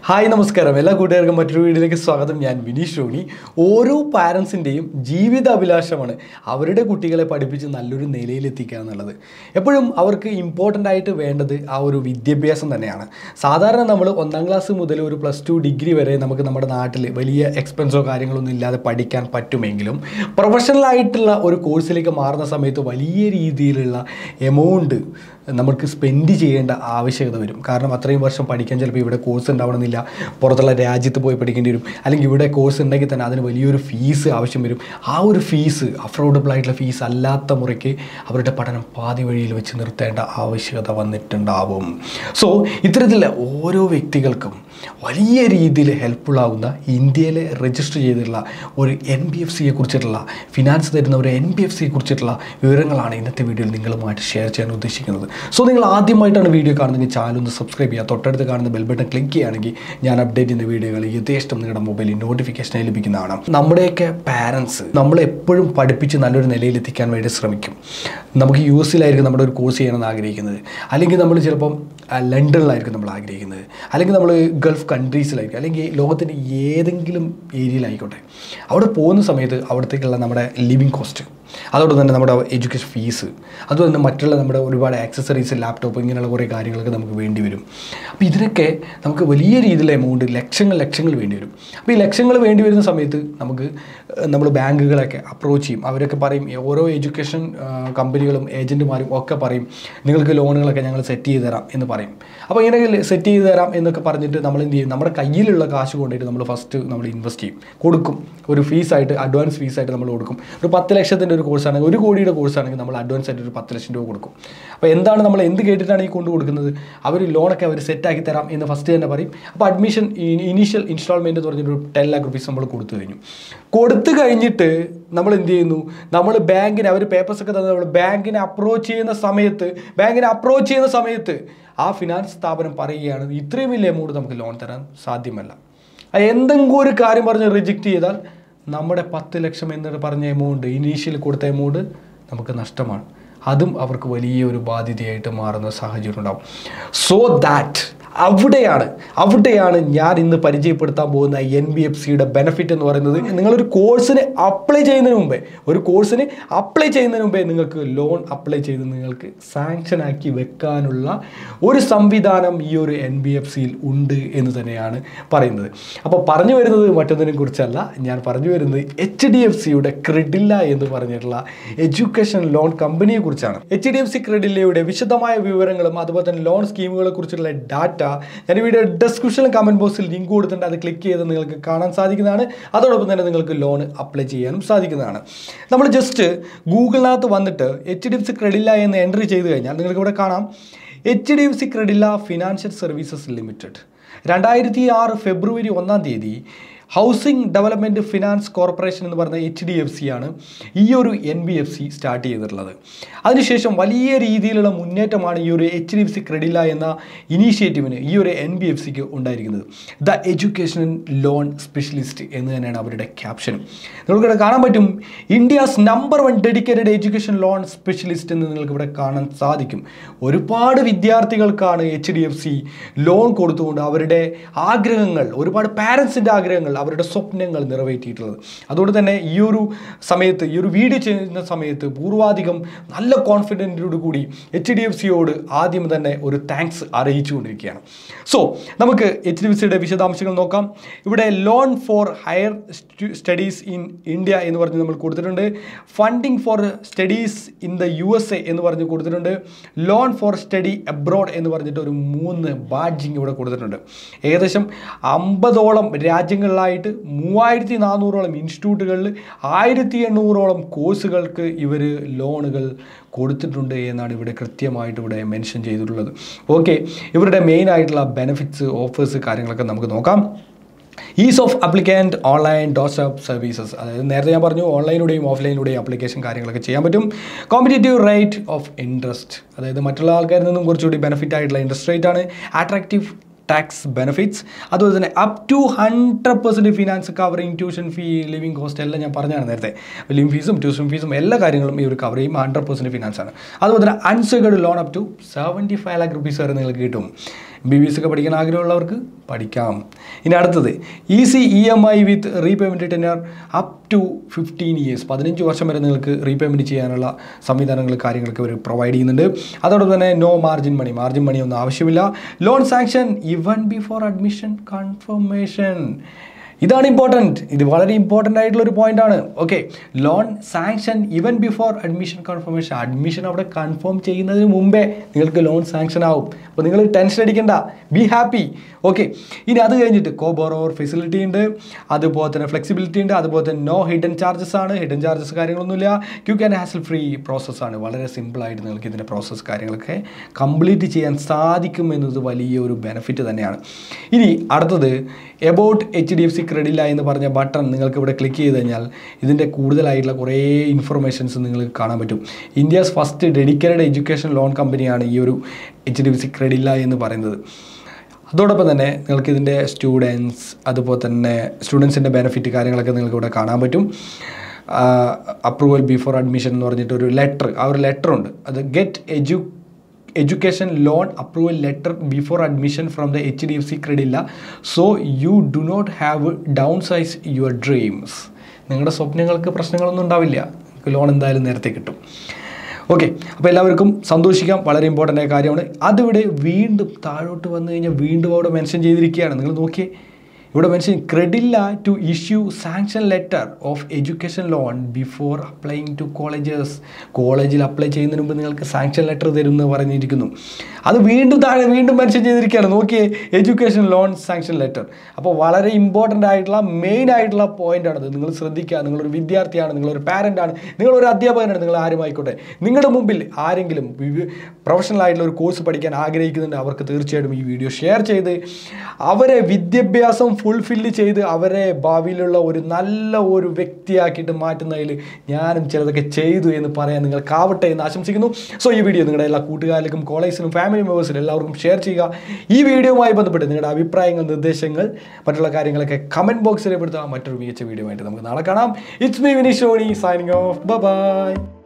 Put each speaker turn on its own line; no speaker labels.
hi നമസ്കാരം എല്ലാ കൂട്ടുകാർക്കും മറ്റൊരു വീഡിയോയിലേക്ക് സ്വാഗതം ഞാൻ വിനീഷ് രോണി ഓരോ പാരൻസിൻ്റെയും ജീവിത അഭിലാഷമാണ് അവരുടെ കുട്ടികളെ പഠിപ്പിച്ച് നല്ലൊരു നിലയിലെത്തിക്കുക എന്നുള്ളത് എപ്പോഴും അവർക്ക് ഇമ്പോർട്ടൻ്റ് ആയിട്ട് വേണ്ടത് ആ ഒരു വിദ്യാഭ്യാസം തന്നെയാണ് സാധാരണ നമ്മൾ ഒന്നാം ക്ലാസ് മുതൽ ഒരു പ്ലസ് ടു ഡിഗ്രി വരെ നമുക്ക് നമ്മുടെ നാട്ടിൽ വലിയ എക്സ്പെൻസോ കാര്യങ്ങളൊന്നും ഇല്ലാതെ പഠിക്കാൻ പറ്റുമെങ്കിലും പ്രൊഫഷണൽ ആയിട്ടുള്ള ഒരു കോഴ്സിലേക്ക് മാറുന്ന സമയത്ത് വലിയ രീതിയിലുള്ള എമൗണ്ട് നമുക്ക് സ്പെൻഡ് ചെയ്യേണ്ട ആവശ്യകത വരും കാരണം അത്രയും വർഷം പഠിക്കാൻ ചിലപ്പോൾ ഇവിടെ കോഴ്സ് ഉണ്ടാവണമെന്നില്ല പുറത്തുള്ള രാജ്യത്ത് പോയി പഠിക്കേണ്ടി വരും അല്ലെങ്കിൽ ഇവിടെ കോഴ്സ് ഉണ്ടെങ്കിൽ തന്നെ അതിന് വലിയൊരു ഫീസ് ആവശ്യം വരും ആ ഒരു ഫീസ് അഫോർഡബിൾ ആയിട്ടുള്ള ഫീസ് അല്ലാത്ത മുറയ്ക്ക് അവരുടെ പഠനം പാതി വഴിയിൽ വെച്ച് നിർത്തേണ്ട ആവശ്യകത വന്നിട്ടുണ്ടാവും സോ ഇത്തരത്തിലുള്ള ഓരോ വ്യക്തികൾക്കും വലിയ രീതിയിൽ ഹെൽപ്ഫുൾ ആകുന്ന ഇന്ത്യയിൽ രജിസ്റ്റർ ചെയ്തിട്ടുള്ള ഒരു എൻ ബി എഫ് സിയെ കുറിച്ചിട്ടുള്ള ഫിനാൻസ് തരുന്ന ഒരു എൻ ബി എഫ് സിയെ കുറിച്ചിട്ടുള്ള വിവരങ്ങളാണ് ഇന്നത്തെ വീഡിയോയിൽ നിങ്ങളുമായിട്ട് ഷെയർ ചെയ്യാൻ ഉദ്ദേശിക്കുന്നത് സോ നിങ്ങൾ ആദ്യമായിട്ടാണ് വീഡിയോ കാണുന്നതെങ്കിൽ ചാനൽ ഒന്ന് സബ്സ്ക്രൈബ് ചെയ്യുക തൊട്ടടുത്ത് കാണുന്ന ബെൽ ബട്ടൺ ക്ലിക്ക് ചെയ്യുകയാണെങ്കിൽ ഞാൻ അപ്ഡേറ്റ് ചെയ്യുന്ന വീഡിയോകൾ യഥേഷ്ടം നിങ്ങളുടെ മൊബൈലിൽ നോട്ടിഫിക്കേഷനായി ലഭിക്കുന്നതാണ് നമ്മുടെയൊക്കെ പാരൻസ് നമ്മളെ എപ്പോഴും പഠിപ്പിച്ച് നല്ലൊരു നിലയിൽ എത്തിക്കാൻ വേണ്ടി ശ്രമിക്കും നമുക്ക് യു എസിലായിരിക്കും നമ്മുടെ ഒരു കോഴ്സ് ചെയ്യണമെന്ന് ആഗ്രഹിക്കുന്നത് അല്ലെങ്കിൽ നമ്മൾ ചിലപ്പം ആ, ലണ്ടനിലായിരിക്കും നമ്മൾ ആഗ്രഹിക്കുന്നത് അല്ലെങ്കിൽ നമ്മൾ ഗൾഫ് കൺട്രീസിലായിരിക്കും അല്ലെങ്കിൽ ലോകത്തിൻ്റെ ഏതെങ്കിലും ഏരിയയിലായിക്കോട്ടെ അവിടെ പോകുന്ന സമയത്ത് അവിടത്തേക്കുള്ള നമ്മുടെ ലിവിങ് കോസ്റ്റ് അതോടൊപ്പം തന്നെ നമ്മുടെ എഡ്യൂക്കേഷൻ ഫീസ് അതുപോലെ തന്നെ മറ്റുള്ള നമ്മുടെ ഒരുപാട് ആക്സസറീസ് ലാപ്ടോപ്പ് ഇങ്ങനെയുള്ള കുറേ കാര്യങ്ങളൊക്കെ നമുക്ക് വേണ്ടി വരും അപ്പോൾ ഇതിനൊക്കെ നമുക്ക് വലിയ രീതിയിലുള്ള എമൗണ്ട് ലക്ഷങ്ങൾ ലക്ഷങ്ങൾ വേണ്ടി വരും അപ്പോൾ ഈ ലക്ഷങ്ങൾ വേണ്ടി വരുന്ന സമയത്ത് നമുക്ക് നമ്മൾ ബാങ്കുകളൊക്കെ അപ്രോച്ച് ചെയ്യും അവരൊക്കെ പറയും ഓരോ എഡ്യൂക്കേഷൻ കമ്പനികളും ഏജൻറ്റുമാരും ഒക്കെ പറയും നിങ്ങൾക്ക് ലോണുകളൊക്കെ ഞങ്ങൾ സെറ്റ് ചെയ്ത് തരാം എന്ന് പറയും അപ്പോൾ ഇങ്ങനെ സെറ്റ് ചെയ്ത് തരാം എന്നൊക്കെ പറഞ്ഞിട്ട് നമ്മൾ എന്ത് ചെയ്യും നമ്മുടെ കയ്യിലുള്ള കാശ് കൊണ്ടിട്ട് നമ്മൾ ഫസ്റ്റ് നമ്മൾ ഇൻവെസ്റ്റ് ചെയ്യും കൊടുക്കും ഒരു ഫീസായിട്ട് അഡ്വാൻസ് ഫീസായിട്ട് നമ്മൾ കൊടുക്കും ഒരു പത്ത് ലക്ഷത്തിൻ്റെ ഒരു കോഴ്സാണെങ്കിൽ ഒരു കോടിയുടെ കോഴ്സാണെങ്കിൽ നമ്മൾ അഡ്വാൻസ് ആയിട്ട് ഒരു പത്ത് ലക്ഷം രൂപ കൊടുക്കും അപ്പോൾ എന്താണ് നമ്മൾ എന്ത് കേട്ടിട്ടാണ് ഈ കൊണ്ട് കൊടുക്കുന്നത് അവർ ലോണൊക്കെ അവർ സെറ്റാക്കി തരാം എന്ന് ഫസ്റ്റ് തന്നെ പറയും അപ്പോൾ അഡ്മിഷൻ ഇനീഷ്യൽ ഇൻസ്റ്റാൾമെൻറ്റ് എന്ന് പറഞ്ഞിട്ട് ഒരു ടെൻ ലാക്ക് റുപ്പീസ് നമ്മൾ കൊടുത്തു കഴിഞ്ഞു കൊടുത്തു കഴിഞ്ഞിട്ട് നമ്മൾ എന്ത് ചെയ്യുന്നു നമ്മൾ ബാങ്കിന് അവർ പേപ്പേഴ്സ് ഒക്കെ തന്നെ നമ്മൾ ബാങ്കിനെ അപ്രോച്ച് ചെയ്യുന്ന സമയത്ത് ബാങ്കിനെ അപ്രോച്ച് ചെയ്യുന്ന സമയത്ത് ആ ഫിനാൻസ് സ്ഥാപനം പറയുകയാണ് ഇത്രയും വലിയ എമൗണ്ട് നമുക്ക് ലോൺ തരാൻ സാധ്യമല്ല ആ എന്തെങ്കിലും ഒരു കാര്യം പറഞ്ഞ് റിജക്റ്റ് ചെയ്താൽ നമ്മുടെ പത്ത് ലക്ഷം എന്ന് പറഞ്ഞ എമൗണ്ട് ഇനീഷ്യൽ കൊടുത്ത എമൗണ്ട് നമുക്ക് നഷ്ടമാണ് അതും അവർക്ക് വലിയൊരു ബാധ്യതയായിട്ട് മാറുന്ന സാഹചര്യം ഉണ്ടാവും സോ ദാറ്റ് അവിടെയാണ് അവിടെയാണ് ഞാൻ ഇന്ന് പരിചയപ്പെടുത്താൻ പോകുന്ന എൻ ബി എഫ് സിയുടെ ബെനിഫിറ്റ് എന്ന് പറയുന്നത് നിങ്ങളൊരു കോഴ്സിന് അപ്ലൈ ചെയ്യുന്നതിന് മുമ്പേ ഒരു കോഴ്സിന് അപ്ലൈ ചെയ്യുന്നതിന് മുമ്പേ നിങ്ങൾക്ക് ലോൺ അപ്ലൈ ചെയ്ത് നിങ്ങൾക്ക് സാങ്ഷൻ ആക്കി വെക്കാനുള്ള ഒരു സംവിധാനം ഈ ഒരു എൻ ബി എഫ് സിയിൽ ഉണ്ട് എന്ന് തന്നെയാണ് പറയുന്നത് അപ്പോൾ പറഞ്ഞു വരുന്നത് മറ്റൊന്നിനെ കുറിച്ചല്ല ഞാൻ പറഞ്ഞു വരുന്നത് എച്ച് ഡി എഫ് സിയുടെ ക്രെഡില്ല എന്ന് പറഞ്ഞിട്ടുള്ള എഡ്യൂക്കേഷൻ ലോൺ കമ്പനിയെ കുറിച്ചാണ് എച്ച് ഡി എഫ് സി ക്രെഡില്ലയുടെ വിശദമായ വിവരങ്ങളും അതുപോലെ തന്നെ ലോൺ സ്കീമുകളെ കുറിച്ചുള്ള ഡാറ്റ ഞാൻ ഈ വീഡിയോ ഡിസ്ക്രിപ്ഷനിലും കമൻറ്റ് ബോക്സിൽ ലിങ്ക് കൊടുത്തിട്ടുണ്ട് അത് ക്ലിക്ക് ചെയ്ത് നിങ്ങൾക്ക് കാണാൻ സാധിക്കുന്നതാണ് അതോടൊപ്പം തന്നെ നിങ്ങൾക്ക് ലോൺ അപ്ലൈ ചെയ്യാനും സാധിക്കുന്നതാണ് നമ്മൾ ജസ്റ്റ് ഗൂഗിളിനകത്ത് വന്നിട്ട് H D F C Credila എന്ന് എൻട്രി ചെയ്ത് കഴിഞ്ഞാൽ നിങ്ങൾക്ക് ഇവിടെ കാണാം H D F C Credila financial services limited രണ്ടായിരത്തി ആറ് ഫെബ്രുവരി ഒന്നാം തീയതി ഹൗസിംഗ് ഡെവലപ്മെൻറ്റ് ഫിനാൻസ് കോർപ്പറേഷൻ എന്ന് പറയുന്ന എച്ച് ഡി എഫ് സി ആണ് ഈ ഒരു N B F C start ചെയ്തിട്ടുള്ളത് അതിനുശേഷം വലിയ രീതിയിലുള്ള മുന്നേറ്റമാണ് ഈ ഒരു H D F C Credila എന്ന ഇനീഷ്യേറ്റീവിന് ഈ ഒരു എൻ ബി എഫ് സിക്ക് ഉണ്ടായിരിക്കുന്നത് ദ എഡ്യൂക്കേഷൻ ലോൺ സ്പെഷ്യലിസ്റ്റ് എന്ന് തന്നെയാണ് അവരുടെ ക്യാപ്ഷൻ നിങ്ങൾക്കിവിടെ കാണാൻ പറ്റും India's number one dedicated education loan specialist എന്ന് നിങ്ങൾക്ക് ഇവിടെ കാണാൻ സാധിക്കും ഒരുപാട് വിദ്യാർത്ഥികൾക്കാണ് H D F C loan കൊടുത്തുകൊണ്ട് അവരുടെ ആഗ്രഹങ്ങൾ ഒരുപാട് പാരൻസിൻ്റെ ആഗ്രഹങ്ങൾ അവരുടെ സ്വപ്നങ്ങൾ നിറവേറ്റിയിട്ടുള്ളത് അതുകൊണ്ട് തന്നെ ഈ ഒരു സമയത്ത് ഈ ഒരു വീഡിയോ ചെയ്യുന്ന സമയത്ത് പൂർവാധികം നല്ല കോൺഫിഡൻറ്റോട് കൂടി എച്ച് ഡി എഫ് സിയോട് ആദ്യം തന്നെ ഒരു താങ്ക്സ് അറിയിച്ചുകൊണ്ടിരിക്കുകയാണ് സോ നമുക്ക് എച്ച് ഡി എഫ് സിയുടെ വിശദാംശങ്ങൾ നോക്കാം ഇവിടെ loan for higher studies in India എന്ന് പറഞ്ഞ് നമ്മൾ കൊടുത്തിട്ടുണ്ട് funding for studies in the U S A എന്ന് പറഞ്ഞ് കൊടുത്തിട്ടുണ്ട് ലോൺ ഫോർ സ്റ്റഡി അബ്രോഡ് എന്ന് പറഞ്ഞിട്ട് ഒരു മൂന്ന് ബാഡ്ജിങ് ഇവിടെ കൊടുത്തിട്ടുണ്ട് ഏകദേശം അമ്പതോളം രാജ്യങ്ങളിലായിട്ട് മൂവായിരത്തി നാനൂറോളം ഇൻസ്റ്റിറ്റ്യൂട്ടുകളിൽ ആയിരത്തി എണ്ണൂറോളം കോഴ്സുകൾക്ക് ഇവർ ലോണുകൾ കൊടുത്തിട്ടുണ്ട് എന്നാണ് ഇവിടെ കൃത്യമായിട്ട് ഇവിടെ മെൻഷൻ ചെയ്തിട്ടുള്ളത് ഓക്കെ ഇവരുടെ മെയിൻ ആയിട്ടുള്ള ബെനിഫിറ്റ്സ് ഓഫേഴ്സ് കാര്യങ്ങളൊക്കെ നമുക്ക് നോക്കാം ease of applicant online doorstep services അതായത് നേരത്തെ ഞാൻ പറഞ്ഞു ഓൺലൈനിലൂടെയും ഓഫ്ലൈനിലൂടെയും ആപ്ലിക്കേഷൻ കാര്യങ്ങളൊക്കെ ചെയ്യാൻ പറ്റും കോമ്പറ്റേറ്റീവ് റേറ്റ് ഓഫ് ഇൻട്രസ്റ്റ് അതായത് മറ്റുള്ള ആൾക്കാരിൽ നിന്നും കുറച്ചുകൂടി ബെനിഫിറ്റ് ആയിട്ടുള്ള ഇൻട്രസ്റ്റ് റേറ്റ് ആണ് അട്രാക്റ്റീവ് ടാക്സ് ബെനിഫിറ്റ്സ് അതുപോലെ തന്നെ up to hundred percent finance covering tuition fee living cost എല്ലാം ഞാൻ പറഞ്ഞാണ് നേരത്തെ ലിവിങ് ഫീസും ട്യൂഷൻ ഫീസും എല്ലാ കാര്യങ്ങളും ഇവർ കവർ ചെയ്യും ഹൺഡ്രഡ് പെർസെൻറ്റ് ഫിനാൻസ് ആണ് അതുപോലെ തന്നെ unsecured loan up to seventy five lakh rupees വരെ നിങ്ങൾക്ക് കിട്ടും ബി ബി എസ് ഒക്കെ പഠിക്കാൻ ആഗ്രഹമുള്ളവർക്ക് പഠിക്കാം ഇനി അടുത്തത് easy E M I with repayment tenure up to fifteen years പതിനഞ്ച് വർഷം വരെ നിങ്ങൾക്ക് റീപേയ്മെൻറ്റ് ചെയ്യാനുള്ള സംവിധാനങ്ങൾ കാര്യങ്ങളൊക്കെ അവർ പ്രൊവൈഡ് ചെയ്യുന്നുണ്ട് അതോടൊപ്പം തന്നെ no margin money margin money ഒന്നും ആവശ്യമില്ല loan sanction even before admission confirmation ഇതാണ് ഇമ്പോർട്ടൻറ്റ് ഇത് വളരെ ഇമ്പോർട്ടൻ്റ് ആയിട്ടുള്ള ഒരു പോയിന്റ് ആണ് okay loan sanction even before admission confirmation admission അവിടെ കൺഫേം ചെയ്യുന്നതിന് മുമ്പേ നിങ്ങൾക്ക് ലോൺ സാങ്ഷൻ ആവും അപ്പോൾ നിങ്ങൾ ടെൻഷൻ അടിക്കണ്ട ബി ഹാപ്പി ഓക്കെ ഇനി അത് കഴിഞ്ഞിട്ട് കോ ബോറോവർ ഫെസിലിറ്റി ഉണ്ട് അതുപോലെ തന്നെ ഫ്ലെക്സിബിലിറ്റി ഉണ്ട് അതുപോലെ തന്നെ നോ ഹിഡൻ ചാർജസ് ആണ് ഹിഡൻ ചാർജസ് കാര്യങ്ങളൊന്നുമില്ല ക്യൂക്ക് ആൻഡ് ഹാസൽ ഫ്രീ പ്രോസസ്സാണ് വളരെ സിമ്പിളായിട്ട് നിങ്ങൾക്ക് ഇതിൻ്റെ പ്രോസസ്സ് കാര്യങ്ങളൊക്കെ കംപ്ലീറ്റ് ചെയ്യാൻ സാധിക്കും എന്നത് വലിയ ഒരു ബെനിഫിറ്റ് തന്നെയാണ് ഇനി അടുത്തത് about H D F C Credila എന്ന് പറഞ്ഞ ബട്ടൺ നിങ്ങൾക്ക് ഇവിടെ ക്ലിക്ക് ചെയ്ത് കഴിഞ്ഞാൽ ഇതിൻ്റെ കൂടുതലായിട്ടുള്ള കുറേ ഇൻഫർമേഷൻസ് നിങ്ങൾക്ക് കാണാൻ പറ്റും India's first dedicated education loan കമ്പനിയാണ് ഈ ഒരു H D F C Credila എന്ന് പറയുന്നത് അതോടൊപ്പം തന്നെ നിങ്ങൾക്ക് ഇതിൻ്റെ സ്റ്റുഡൻസ് അതുപോലെ തന്നെ സ്റ്റുഡൻസിൻ്റെ ബെനിഫിറ്റ് കാര്യങ്ങളൊക്കെ നിങ്ങൾക്ക് ഇവിടെ കാണാൻ പറ്റും അപ്രൂവൽ ബിഫോർ അഡ്മിഷൻ എന്ന് പറഞ്ഞിട്ട് ഒരു ലെറ്റർ ആ ഒരു ലെറ്റർ ഉണ്ട് അത് get edu education loan approval letter before admission from the H D F C Credila so you do not have downsize your dreams നിങ്ങളുടെ സ്വപ്നങ്ങൾക്ക് പ്രശ്നങ്ങളൊന്നും ഉണ്ടാവില്ല നിങ്ങൾക്ക് ലോൺ എന്തായാലും നേരത്തെ കിട്ടും ഓക്കെ അപ്പോൾ എല്ലാവർക്കും സന്തോഷിക്കാം വളരെ ഇമ്പോർട്ടൻ്റ് ആയ കാര്യമാണ് അതിവിടെ വീണ്ടും താഴോട്ട് വന്നു കഴിഞ്ഞാൽ വീണ്ടും അവിടെ മെൻഷൻ ചെയ്തിരിക്കുകയാണ് നിങ്ങൾ നോക്കിയേ ഇവിടെ mention Credila to issue sanction letter of education loan before applying to colleges കോളേജിൽ അപ്ലൈ ചെയ്യുന്നതിന് മുമ്പ് നിങ്ങൾക്ക് സാങ്ഷൻ ലെറ്റർ തരും എന്ന് പറഞ്ഞിരിക്കുന്നു അത് വീണ്ടും താഴെ വീണ്ടും മെൻഷൻ ചെയ്തിരിക്കുകയാണ് നോക്കിയേ എഡ്യൂക്കേഷൻ ലോൺ സാങ്ഷൻ ലെറ്റർ അപ്പോൾ വളരെ ഇമ്പോർട്ടൻ്റ് ആയിട്ടുള്ള മെയിൻ ആയിട്ടുള്ള പോയിന്റ് ആണത് നിങ്ങൾ ശ്രദ്ധിക്കുക നിങ്ങളൊരു വിദ്യാർത്ഥിയാണ് നിങ്ങളൊരു പാരൻ്റ് ആണ് നിങ്ങളൊരു അധ്യാപകനാണ് നിങ്ങൾ ആരുമായിക്കോട്ടെ നിങ്ങളുടെ മുമ്പിൽ ആരെങ്കിലും പ്രൊഫഷണൽ ആയിട്ടുള്ള ഒരു കോഴ്സ് പഠിക്കാൻ ആഗ്രഹിക്കുന്നുണ്ട് അവർക്ക് തീർച്ചയായിട്ടും ഈ വീഡിയോ ഷെയർ ചെയ്ത് അവരെ വിദ്യാഭ്യാസം ഫുൾഫില്ല് ചെയ്ത് അവരെ ഭാവിയിലുള്ള ഒരു നല്ല ഒരു വ്യക്തിയാക്കിയിട്ട് മാറ്റുന്നതിൽ ഞാനും ചിലതൊക്കെ ചെയ്തു എന്ന് പറയാൻ നിങ്ങൾക്കാവട്ടെ എന്ന് ആശംസിക്കുന്നു സോ ഈ വീഡിയോ നിങ്ങളുടെ എല്ലാ കൂട്ടുകാരിലും കോളേജിലും ഫാമിലി മെമ്പേഴ്സിനും എല്ലാവർക്കും ഷെയർ ചെയ്യുക ഈ വീഡിയോയുമായി ബന്ധപ്പെട്ട് നിങ്ങളുടെ അഭിപ്രായങ്ങൾ നിർദ്ദേശങ്ങൾ മറ്റുള്ള കാര്യങ്ങളൊക്കെ കമൻറ്റ് ബോക്സിൽ രേഖപ്പെടുത്തുക മറ്റൊരു മികച്ച വീഡിയോ ആയിട്ട് നമുക്ക് നാളെ കാണാം it's me Vineesh Shoni signing off by